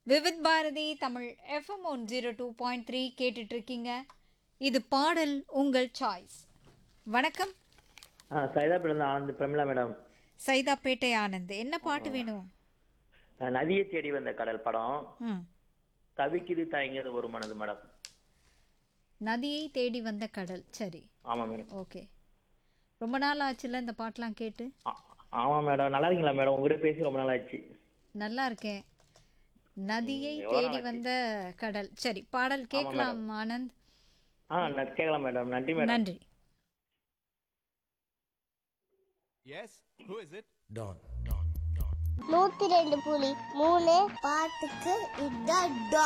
Vividh Bharati Tamil FM one zero two point three கேட்டுட்டு இருக்கீங்க இது பாடல் உங்கள் சாய்ஸ் வணக்கம் ஆ சைதாப்பேட்டில் ஆனந்த் பிரமிளா மேடம் சைதாப்பேட்டை ஆனந்த் என்ன பாட்டு வேணும் நான் நதியை தேடி வந்த கடல் படம் ம் தவிக்குது தயங்கியது ஒரு மனது மேடம் நதியை தேடி வந்த கடல் சரி ஆமாம் மேடம் ஓகே ரொம்ப நாள் ஆச்சுல்ல இந்த பாட்டெலாம் கேட்டு ஆ- ஆமாம் மேடம் நல்லா இருக்கீங்களா மேடம் உங்ககிட்ட பேசி ரொம்ப நாள் ஆச்சு நல்லா இருக்கேன் நதியை எவ்வளவு தேடி நாள் வந்த கடல் சரி பாடல் கேட்கலாம் ஆனந்த் ஆ நான் கேட்கலாம் மேடம் நன்றி மேடம் நன்றி Yes? Who is it? நூத்தி ரெண்டு புலி மூணு பாட்டுக்கு இதான் டான்